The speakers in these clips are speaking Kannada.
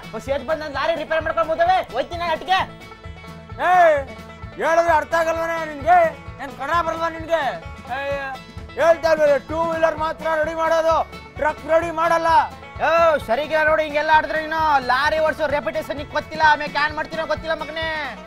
ಸೇಟ್ ಬಂದ್ ನನ್ ಲಾರಿ ರಿಪೇರ್ ಮಾಡ್ಕೊಂಡ್ ಹೋದವೆ ಹೋಯ್ತೀನಿ ಅಟ್ಗೆ ಏ ಹೇಳಿದ್ರೆ ಅರ್ಥ ಆಗಲ್ವನೇ ನಿನ್ಗೆ ಏನ್ ಕನ್ನಡ ಬರಲ್ವಾ ನಿನ್ಗೆ ಅಯ್ಯ, ಹೇಳ್ತಾ ಇಲ್ವೇ ಟೂ ವೀಲರ್ ಮಾತ್ರ ರೆಡಿ ಮಾಡೋದು ಟ್ರಕ್ ರೆಡಿ ಮಾಡಲ್ಲ ಓ ಸರಿಗಿಲ್ಲ ನೋಡಿ ಹಿಂಗೆಲ್ಲ ಆಡಿದ್ರೆ ನೀನು ಲಾರಿ ಓಡಿಸೋ ರೆಪ್ಯುಟೇಷನ್ ನಿಂಗೆ ಗೊತ್ತಿಲ್ಲ ಆಮೇಲೆ ಕ್ಯಾನ್ ಮಾಡ್ತೀನೋ ಗೊತ್ತಿಲ್ಲ ಮಗನೇ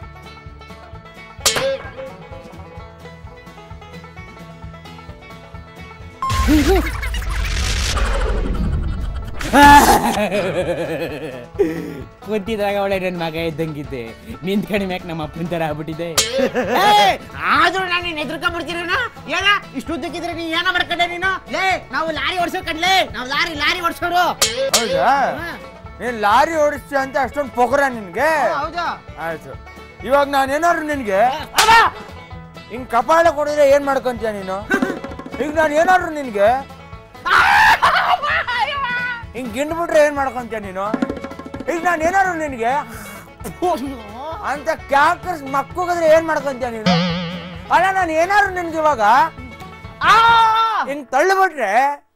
ಕುಂತಿದ್ರಾಗ ಒಳ್ಳೆ ನನ್ನ ಮಗ ಇದ್ದಂಗಿದ್ದೆ ನಿಂತ್ ಕಡಿಮೆ ಯಾಕೆ ನಮ್ಮ ಅಪ್ಪನ ಥರ ಆಗ್ಬಿಟ್ಟಿದೆ ಆದ್ರೂ ನಾನು ನೀನ್ ಎದ್ರಕೊಂಡ್ಬಿಡ್ತೀರೇನ ಏನ ಇಷ್ಟು ಉದ್ದಕ್ಕಿದ್ರೆ ನೀನ್ ಏನ ಮಾಡ್ಕೊಂಡೆ ನೀನು ಲೇ ನಾವು ಲಾರಿ ಓಡಿಸೋ ಕಡ್ಲೆ ನಾವು ಲಾರಿ ಲಾರಿ ಓಡಿಸೋರು ಹೌದಾ ನೀನ್ ಲಾರಿ ಓಡಿಸ್ತೀಯ ಅಂತ ಅಷ್ಟೊಂದು ಪೊಗರ ನಿನ್ಗೆ ಹೌದು ಆಯ್ತು ಇವಾಗ ನಾನು ಏನಾದ್ರು ನಿನ್ಗೆ ಹಿಂಗ್ ಕಪಾಳ ಕೊಡಿದ್ರೆ ಏನ್ ಮಾಡ್ಕೊಂತೀಯ ನೀನು ಈಗ ನಾನು ಏನಾದ್ರು ನಿನ್ಗೆ ಹಿಂಗ್ ಗಿಂಡ್ಬಿಟ್ರೆ ಏನ್ ಮಾಡ್ಕೊಂತೀಯ ನೀನು ಈಗ ನಾನು ಏನಾದ್ರು ನಿನ್ಗೆ ಅಂತ ಕ್ಯಾಕರ್ಸ್ ಮಕ್ಕಳಿದ್ರೆ ಏನ್ ಮಾಡ್ಕೊಂತೀಯ ನೀನು ಅಲ್ಲ ನಾನು ಏನಾದ್ರು ನಿನ್ಗೆ ಇವಾಗ ಹಿಂಗ್ ತಳ್ಳಿಬಿಟ್ರೆ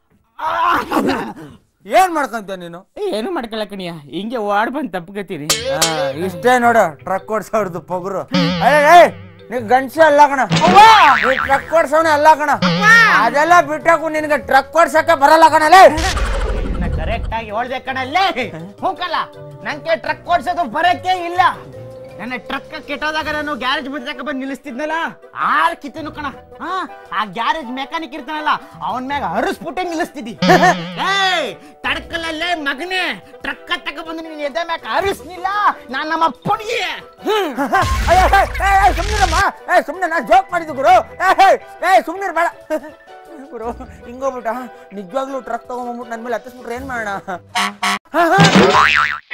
ಏನ್ ಮಾಡ್ಕೊಂತೀಯ ನೀನು ಏನು ಮಾಡ್ಕೊಳ ಕಣಿಯ ಹಿಂಗೆ ಓಡ್ ಬಂದು ತಪ್ಕೋತೀನಿ ಆ, ಇಷ್ಟೇ ನೋಡು ಟ್ರಕ್ ಓಡ್ಸೋರ್ದು ಪೊಗರು ನೀ ಗಂಡ್ಸೆ ಅಲ್ಲ ಕಣ ನೀ ಟ್ರಕ್ ಓಡ್ಸೋಣ ಅಲ್ಲ ಕಣ ಅದೆಲ್ಲ ಬಿಟ್ಟಾಕು ನಿನಗೆ ಟ್ರಕ್ ಓಡ್ಸಕ್ಕೆ ಬರಲ್ಲ ಕಣಲೇ ಕರೆಕ್ಟ್ ಆಗಿ ಹೇಳ್ದೆ ಕಣಲ್ಲೇ ಹೋಗಲ್ಲ ನಂಗೆ ಟ್ರಕ್ ಓಡಿಸೋದು ಬರಕ್ಕೆ ಇಲ್ಲ ನನ್ನ ಟ್ರಕ್ ಕೆಟ್ಟೋದಾಗ ನಾನು ಗ್ಯಾರೇಜ್ ಮುಂದೆ ಬಂದು ನಿಲ್ಲಿಸ್ತಿದ್ನಲ್ಲ ಆರ್ ಕಿತ್ತನು ಕಣ ಹಾ ಆ ಗ್ಯಾರೇಜ್ ಮೆಕ್ಯಾನಿಕ್ ಇರ್ತಾನಲ್ಲ ಅವನ್ ಮ್ಯಾಗ ಹರಿಸ್ಬಿಟ್ಟೆ ನಿಲ್ಲಿಸ್ತಿದ್ದಿ ಏಯ್ ತಡ್ಕಲಲ್ಲೇ ಮಗನೇ ಟ್ರಕ್ ತಕ ಬಂದು ನೀನ್ ಎದೆ ಮ್ಯಾಗ ಹರಿಸ್ನಿಲ್ಲ ನಾನ್ ನಮ್ಮ ಅಪ್ಪನಿಗೆ ಸುಮ್ಮನಿರಮ್ಮ ಏ ಸುಮ್ಮನೆ ನಾ ಜೋಕ್ ಮಾಡಿದ್ದು ಗುರು ಏ ಏ ಸುಮ್ಮನೆ ಬೇಡ ಗುರು ಹಿಂಗೋಗ್ಬಿಟ್ಟ ನಿಜವಾಗ್ಲೂ ಟ್ರಕ್ ತಗೊಂಡ್ಬಿಟ್ಟು ನನ್ನ ಮೇಲೆ ಹತ್ತಿಸ್ಬಿಟ್ರೆ ಏನ್ ಮಾಡೋಣ